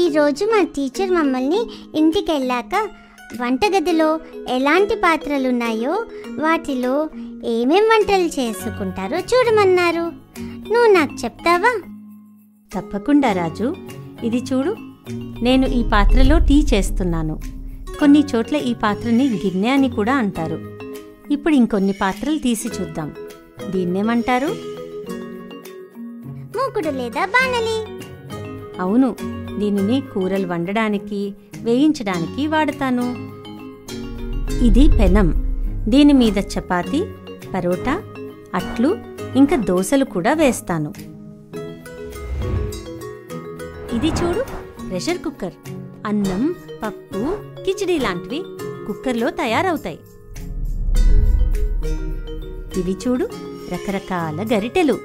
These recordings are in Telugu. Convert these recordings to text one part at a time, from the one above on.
ఈరోజు మా టీచర్ మమ్మల్ని ఇంటికి వెళ్ళాక వంటగదిలో ఎలాంటి పాత్రలు ఉన్నాయో వాటిలో ఏమేం వంటలు చేసుకుంటారో చూడమన్నారు నువ్వు నాకు చెప్తావా తప్పకుండా రాజు ఇది చూడు నేను ఈ పాత్రలో టీ చేస్తున్నాను కొన్ని చోట్ల ఈ పాత్రని గిన్నె అని కూడా అంటారు ఇప్పుడు ఇంకొన్ని పాత్రలు తీసి చూద్దాం దీన్నేమంటారు మూకుడు లేదా బాణలి అవును దీనిని కూరలు వండడానికి వేయించడానికి వాడతాను ఇది పెనం దీని మీద చపాతి పరోటా అట్లు ఇంకా దోశలు కూడా వేస్తాను ఇది చూడు ప్రెషర్ కుక్కర్ అన్నం పప్పు కిచిడి లాంటివి కుక్కర్లో తయారవుతాయి ఇవి చూడు రకరకాల గరిటెలు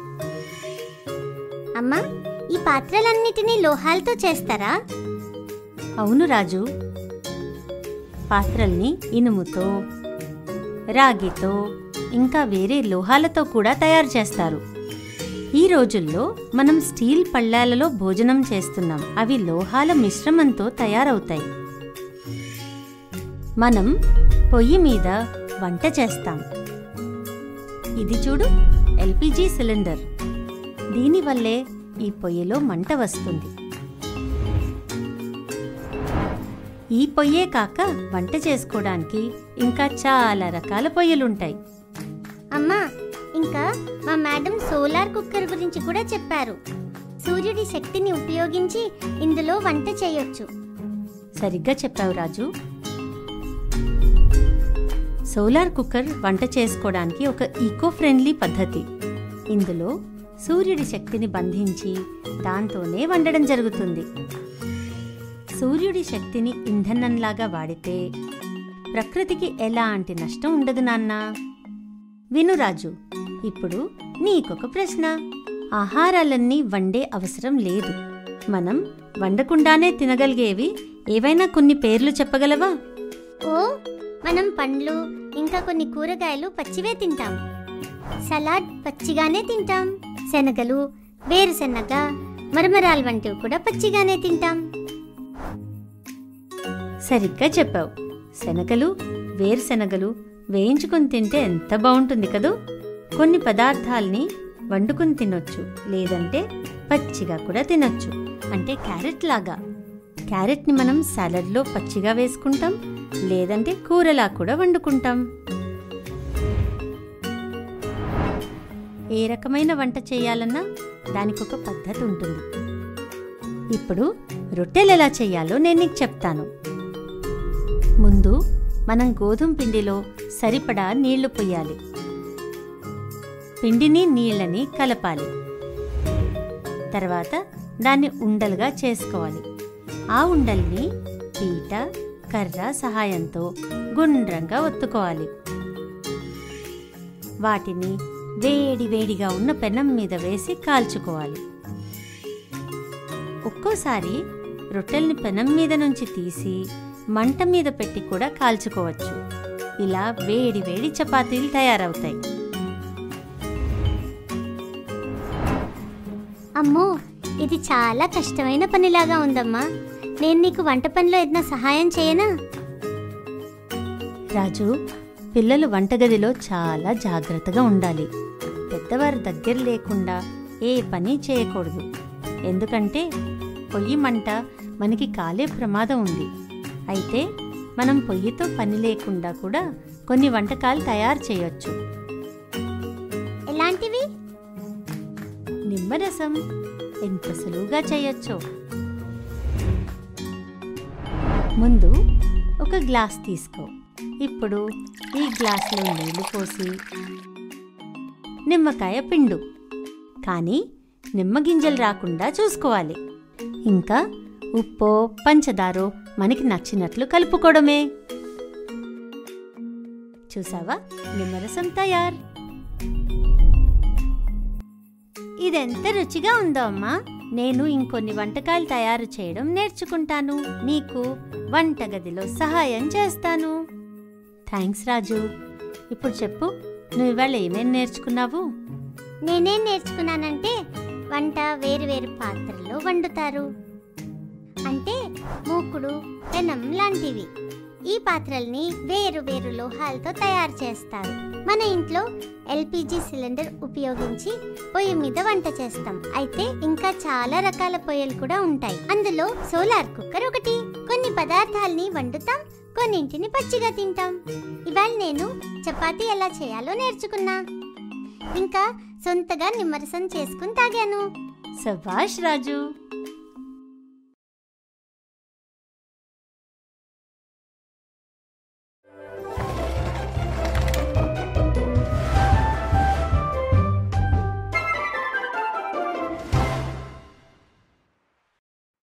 అమ్మా ఈ పాత్రలన్నిటినీ లోహాలతో చేస్తారా అవును రాజు పాత్రల్ని ఇనుముతో రాగితో ఇంకా వేరే లోహాలతో కూడా తయారు చేస్తారు ఈ రోజుల్లో మనం స్టీల్ పళ్ళాలలో భోజనం చేస్తున్నాం అవి లోహాల మిశ్రమంతో తయారవుతాయి మనం పొయ్యి మీద వంట చేస్తాం ఇది చూడు ఎల్పిజి సిలిండర్ దీనివల్లే ఈ పొయ్యిలో మంట వస్తుంది ఈ పొయ్యే కాక వంట చేసుకోవడానికి ఇంకా చాలా రకాల పొయ్యలుంటాయి అమ్మా ఇంకా మా మేడం సోలార్ కుక్కర్ గురించి కూడా చెప్పారు సూర్యుడి శక్తిని ఉపయోగించి ఇందులో వంట చేయొచ్చు సరిగ్గా చెప్పావు రాజు సోలార్ కుక్కర్ వంట చేసుకోవడానికి ఒక ఈకో ఫ్రెండ్లీ పద్ధతి ఇందులో సూర్యుడి శక్తిని బంధించి దాంతోనే వండడం జరుగుతుంది సూర్యుడి శక్తిని ఇంధనంలాగా వాడితే ప్రకృతికి ఎలాంటి నష్టం ఉండదు నాన్నా విను రాజు ఇప్పుడు నీకొక ప్రశ్న ఆహారాలన్నీ వండే అవసరం లేదు మనం వండకుండానే తినగలిగేవి ఏవైనా కొన్ని పేర్లు చెప్పగలవా ఓ మనం పండ్లు ఇంకా కొన్ని కూరగాయలు పచ్చివే తింటాం సలాడ్ పచ్చిగానే తింటాం శనగలు వేరుశెనగ మరమరాలు వంటివి కూడా పచ్చిగానే తింటాం సరిగ్గా చెప్పావు శనగలు వేరుశెనగలు వేయించుకొని తింటే ఎంత బాగుంటుంది కదూ కొన్ని పదార్థాల్ని వండుకుని తినొచ్చు లేదంటే పచ్చిగా కూడా తినొచ్చు అంటే క్యారెట్ లాగా క్యారెట్ని మనం సాలడ్లో పచ్చిగా వేసుకుంటాం లేదంటే కూరలా కూడా వండుకుంటాం ఏ రకమైన వంట చేయాలన్నా దానికి ఒక పద్ధతి ఉంటుంది ఇప్పుడు రొట్టెలు ఎలా చేయాలో నేను నీకు చెప్తాను ముందు మనం గోధుమ పిండిలో సరిపడా నీళ్లు పొయ్యాలి పిండిని నీళ్ళని కలపాలి తర్వాత దాన్ని ఉండలుగా చేసుకోవాలి ఆ ఉండల్ని పీట కర్ర సహాయంతో గుండ్రంగా ఒత్తుకోవాలి వాటిని వేడి వేడిగా ఉన్న పెనం మీద వేసి కాల్చుకోవాలి ఒక్కోసారి రొట్టెల్ని పెనం మీద నుంచి తీసి మంట మీద పెట్టి కూడా కాల్చుకోవచ్చు ఇలా వేడి వేడి చపాతీలు తయారవుతాయి అమ్మో ఇది చాలా కష్టమైన పనిలాగా ఉందమ్మా నేను నీకు వంట పనిలో ఏదైనా సహాయం చేయనా రాజు పిల్లలు వంటగదిలో చాలా జాగ్రత్తగా ఉండాలి పెద్దవారి దగ్గర లేకుండా ఏ పని చేయకూడదు ఎందుకంటే పొయ్యి మంట మనకి కాలే ప్రమాదం ఉంది అయితే మనం పొయ్యితో పని లేకుండా కూడా కొన్ని వంటకాలు తయారు చేయొచ్చు ఎలాంటివి నిమ్మరసం ఎంత సులువుగా చేయొచ్చో ముందు ఒక గ్లాస్ తీసుకో ఇప్పుడు ఈ గ్లాసులో నీళ్లు పోసి నిమ్మకాయ పిండు కానీ నిమ్మ గింజలు రాకుండా చూసుకోవాలి ఇంకా ఉప్పో పంచదారో మనకి నచ్చినట్లు కలుపుకోవడమే చూసావా నిమ్మరసం తయారు ఇదెంత రుచిగా ఉందో అమ్మా నేను ఇంకొన్ని వంటకాలు తయారు చేయడం నేర్చుకుంటాను నీకు వంటగదిలో సహాయం చేస్తాను థ్యాంక్స్ రాజు ఇప్పుడు చెప్పు నువ్వు ఇవాళ ఏమేం నేర్చుకున్నావు నేనేం నేర్చుకున్నానంటే వంట వేరు వేరు పాత్రల్లో వండుతారు అంటే మూకుడు పెనం లాంటివి ఈ పాత్రల్ని వేరు వేరు లోహాలతో తయారు చేస్తారు మన ఇంట్లో ఎల్పిజి సిలిండర్ ఉపయోగించి పొయ్యి మీద వంట చేస్తాం అయితే ఇంకా చాలా రకాల పొయ్యిలు కూడా ఉంటాయి అందులో సోలార్ కుక్కర్ ఒకటి కొన్ని పదార్థాల్ని వండుతాం కొన్నింటిని పచ్చిగా తింటాం ఇవాళ నేను చపాతీ ఎలా చేయాలో నేర్చుకున్నా ఇంకా సొంతగా నిమ్మరసం చేసుకుని తాగాను సభాష్ రాజు